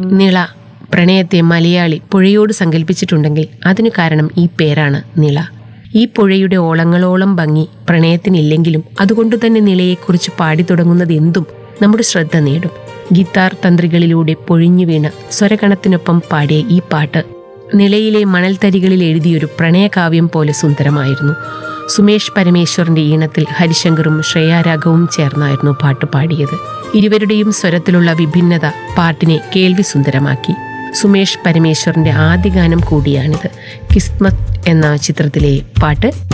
നിള പ്രണയത്തെ മലയാളി പുഴയോട് സങ്കല്പിച്ചിട്ടുണ്ടെങ്കിൽ അതിനു കാരണം ഈ പേരാണ് നിള ഈ പുഴയുടെ ഓളങ്ങളോളം ഭംഗി പ്രണയത്തിനില്ലെങ്കിലും അതുകൊണ്ട് തന്നെ നിളയെക്കുറിച്ച് പാടി തുടങ്ങുന്നത് എന്തും നമ്മുടെ ശ്രദ്ധ നേടും ഗിത്താർ തന്ത്രികളിലൂടെ പൊഴിഞ്ഞു വീണ സ്വരഗണത്തിനൊപ്പം പാടിയ ഈ പാട്ട് നിളയിലെ മണൽത്തരികളിൽ എഴുതിയൊരു പ്രണയകാവ്യം പോലെ സുന്ദരമായിരുന്നു സുമേഷ് പരമേശ്വറിന്റെ ഈണത്തിൽ ഹരിശങ്കറും ശ്രേയാരാഘവും ചേർന്നായിരുന്നു പാട്ട് പാടിയത് ഇരുവരുടെയും സ്വരത്തിലുള്ള വിഭിന്നത പാട്ടിനെ കേൾവി സുന്ദരമാക്കി സുമേഷ് പരമേശ്വറിന്റെ ആദ്യ ഗാനം കൂടിയാണിത് കിസ്മത്ത് എന്ന ചിത്രത്തിലെ പാട്ട്